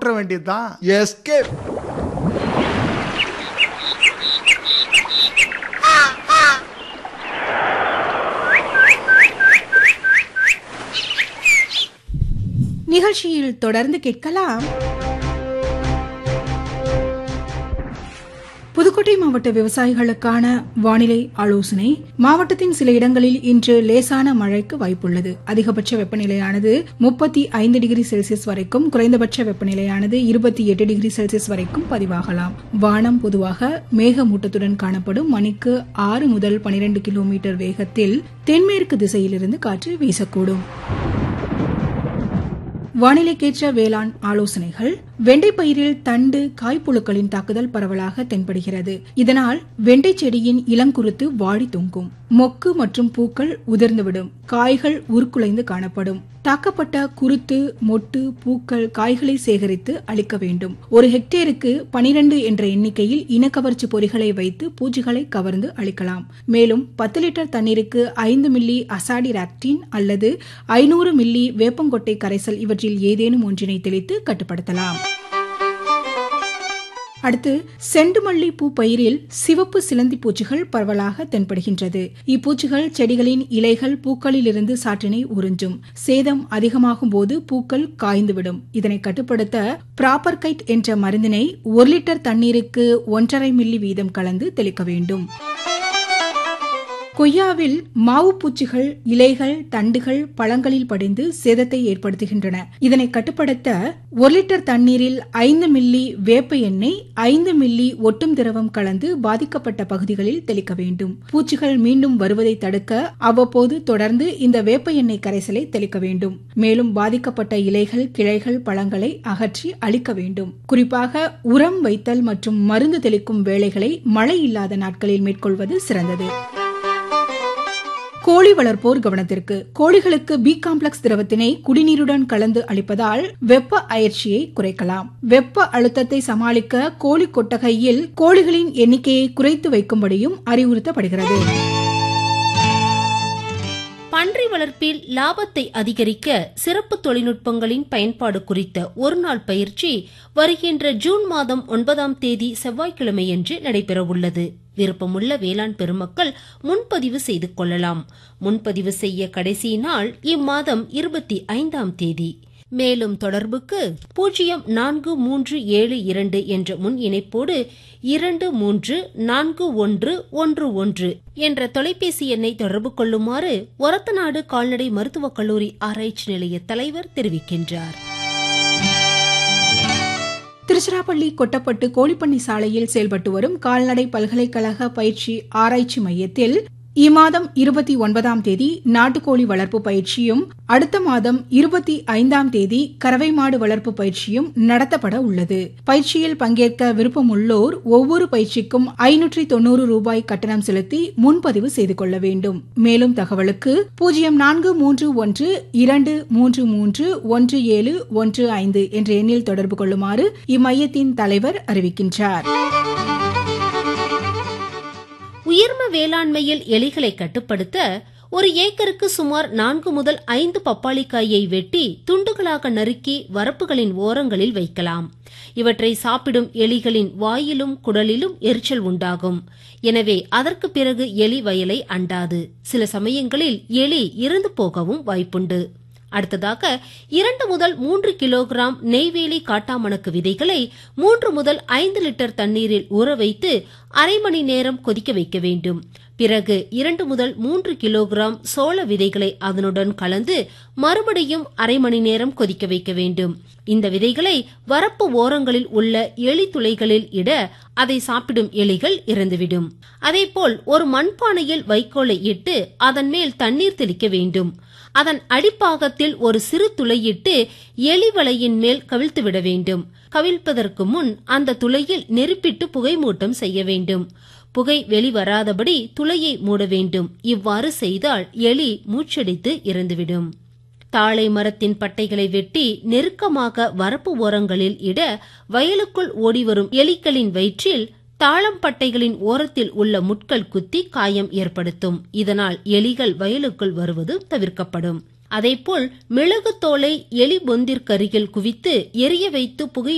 விட்டுற வேண்டியதுதான் எஸ்கேப் நிகழ்ச்சியில் தொடர்ந்து கேட்கலாம் புதுக்கோட்டை மாவட்ட விவசாயிகளுக்கான வானிலை ஆலோசனை மாவட்டத்தின் சில இடங்களில் இன்று லேசான மழைக்கு வாய்ப்புள்ளது அதிகபட்ச வெப்பநிலையானது முப்பத்தி ஐந்து டிகிரி செல்சியஸ் வரைக்கும் குறைந்தபட்ச வெப்பநிலையானது இருபத்தி எட்டு டிகிரி செல்சியஸ் வரைக்கும் பதிவாகலாம் வானம் பொதுவாக மேகமூட்டத்துடன் காணப்படும் மணிக்கு ஆறு முதல் பனிரெண்டு கிலோமீட்டர் வேகத்தில் தென்மேற்கு திசையிலிருந்து காற்று வீசக்கூடும் வானிலைக்கேற்ற வேளாண் ஆலோசனைகள் வெண்டை பயிரில் தண்டு காய்ப்புழுக்களின் தாக்குதல் பரவலாக தென்படுகிறது இதனால் வெண்டை செடியின் இளங்குருத்து வாடி தொங்கும் மொக்கு மற்றும் பூக்கள் உதிர்ந்துவிடும் காய்கள் உருக்குலைந்து காணப்படும் தாக்கப்பட்ட குருத்து மொட்டு பூக்கள் காய்களை சேகரித்து அளிக்க வேண்டும் ஒரு ஹெக்டேருக்கு பனிரெண்டு என்ற எண்ணிக்கையில் இனக்கவர்ச்சி பொறிகளை வைத்து பூச்சிகளை கவர்ந்து அளிக்கலாம் மேலும் பத்து லிட்டர் தண்ணீருக்கு ஐந்து மில்லி அசாடி ராக்டின் அல்லது ஐநூறு மில்லி வேப்பங்கொட்டை கரைசல் இவற்றில் ஏதேனும் ஒன்றினை தெளித்து கட்டுப்படுத்தலாம் அடுத்து செண்டுமல்லி பூ பயிரில் சிவப்பு சிலந்தி பூச்சிகள் பரவலாக தென்படுகின்றது இப்பூச்சிகள் செடிகளின் இலைகள் பூக்களிலிருந்து சாற்றினை உறிஞ்சும் சேதம் அதிகமாகும் போது பூக்கள் காய்ந்துவிடும் இதனை கட்டுப்படுத்த ப்ராப்பர் கைட் என்ற மருந்தினை ஒரு லிட்டர் தண்ணீருக்கு ஒன்றரை மில்லி வீதம் கலந்து தெளிக்க வேண்டும் கொய்யாவில் மாவு பூச்சிகள் இலைகள் தண்டுகள் பழங்களில் படிந்து சேதத்தை ஏற்படுத்துகின்றன இதனை கட்டுப்படுத்த ஒரு லிட்டர் தண்ணீரில் ஐந்து மில்லி வேப்ப எண்ணெய் ஐந்து மில்லி ஒட்டும் திரவம் கலந்து பாதிக்கப்பட்ட பகுதிகளில் தெளிக்க வேண்டும் பூச்சிகள் மீண்டும் வருவதை தடுக்க அவ்வப்போது தொடர்ந்து இந்த வேப்ப எண்ணெய் கரைசலை தெளிக்க வேண்டும் மேலும் பாதிக்கப்பட்ட இலைகள் கிளைகள் பழங்களை அகற்றி அழிக்க வேண்டும் குறிப்பாக உரம் வைத்தல் மற்றும் மருந்து தெளிக்கும் வேலைகளை மழை இல்லாத நாட்களில் மேற்கொள்வது சிறந்தது கோழி வளர்ப்போர் கவனத்திற்கு கோழிகளுக்கு பி காம்ப்ளெக்ஸ் திரவத்தினை குடிநீருடன் கலந்து அளிப்பதால் வெப்ப அயற்சியை குறைக்கலாம் வெப்ப அழுத்தத்தை சமாளிக்க கோழி கொட்டகையில் கோழிகளின் எண்ணிக்கையை குறைத்து வைக்கும்படியும் அறிவுறுத்தப்படுகிறது பன்றி வளர்ப்பில் லாபத்தை அதிகரிக்க சிறப்பு தொழில்நுட்பங்களின் பயன்பாடு குறித்த ஒருநாள் பயிற்சி வருகின்ற ஜூன் மாதம் ஒன்பதாம் தேதி செவ்வாய்க்கிழமையன்று நடைபெறவுள்ளது விருப்பமுள்ள வேளாண் பெருமக்கள் முன்பதிவு செய்து கொள்ளலாம் முன்பதிவு செய்ய கடைசி நாள் இம்மாதம் இருபத்தி ஐந்தாம் தேதி மேலும் தொடர்புக்கு பூஜ்ஜியம் நான்கு மூன்று ஏழு இரண்டு என்ற முன் இணைப்போடு இரண்டு மூன்று நான்கு ஒன்று ஒன்று ஒன்று என்ற தொலைபேசி எண்ணை தொடர்பு கொள்ளுமாறு ஒரத்தநாடு கால்நடை மருத்துவக் கல்லூரி ஆராய்ச்சி நிலைய தலைவர் தெரிவிக்கின்றார் திருச்சிராப்பள்ளி கொட்டப்பட்டு கோழிப்பண்ணி சாலையில் செயல்பட்டு வரும் கால்நடை பல்கலைக்கழக பயிற்சி ஆராய்ச்சி மையத்தில் இம்மாதம் இருபத்தி ஒன்பதாம் தேதி நாட்டுக்கோழி வளர்ப்பு பயிற்சியும் அடுத்த மாதம் இருபத்தி ஐந்தாம் தேதி கறவை மாடு வளர்ப்பு பயிற்சியும் நடத்தப்பட உள்ளது பயிற்சியில் பங்கேற்க விருப்பமுள்ளோர் ஒவ்வொரு பயிற்சிக்கும் ஐநூற்றி தொன்னூறு ரூபாய் கட்டணம் செலுத்தி முன்பதிவு செய்து கொள்ள வேண்டும் மேலும் தகவலுக்கு பூஜ்ஜியம் நான்கு மூன்று ஒன்று இரண்டு மூன்று மூன்று ஒன்று ஏழு ஒன்று ஐந்து என்ற எண்ணில் தொடர்பு கொள்ளுமாறு இம்மையத்தின் தலைவர் அறிவிக்கின்றார் உயர்ம வேளாண்மையில் எலிகளை கட்டுப்படுத்த ஒரு ஏக்கருக்கு சுமார் நான்கு முதல் ஐந்து பப்பாளிக்காயை வெட்டி துண்டுகளாக நறுக்கி வரப்புகளின் ஓரங்களில் வைக்கலாம் இவற்றை சாப்பிடும் எலிகளின் வாயிலும் குடலிலும் எரிச்சல் உண்டாகும் எனவே அதற்கு பிறகு எலி வயலை அண்டாது சில சமயங்களில் எலி இறந்து போகவும் வாய்ப்புண்டு அடுத்ததாக இரண்டு முதல் மூன்று கிலோகிராம் நெய்வேலி காட்டாமணக்கு விதைகளை மூன்று முதல் ஐந்து லிட்டர் தண்ணீரில் ஊற வைத்து அரை மணி நேரம் கொதிக்க வைக்க வேண்டும் பிறகு இரண்டு முதல் மூன்று கிலோகிராம் சோள விதைகளை அதனுடன் கலந்து மறுபடியும் அரை மணி நேரம் கொதிக்க வைக்க வேண்டும் இந்த விதைகளை வரப்பு ஓரங்களில் உள்ள எலி துளைகளில் இட அதை சாப்பிடும் எலிகள் இறந்துவிடும் அதேபோல் ஒரு மண்பானையில் வைக்கோலை இட்டு அதன் மேல் தண்ணீர் தெளிக்க வேண்டும் அதன் அடிப்பாகத்தில் ஒரு சிறு துளையிட்டு எலி வலையின் மேல் கவிழ்த்து விட வேண்டும் கவிழ்ப்பதற்கு முன் அந்த துளையில் நெருப்பிட்டு புகை மூட்டம் செய்ய வேண்டும் புகை வெளிவராதபடி துளையை மூட வேண்டும் இவ்வாறு செய்தால் எலி மூச்சடித்து இறந்துவிடும் தாழை மரத்தின் பட்டைகளை வெட்டி நெருக்கமாக வரப்பு ஓரங்களில் இட வயலுக்குள் ஓடிவரும் எலிகளின் வயிற்றில் தாளம் பட்டைகளின் ஓரத்தில் உள்ள முட்கள் குத்தி காயம் ஏற்படுத்தும் இதனால் எலிகள் வயலுக்குள் வருவது தவிர்க்கப்படும் அதேபோல் மிளகு தோலை எலி பொந்திற்கருகில் குவித்து எரிய வைத்து புகை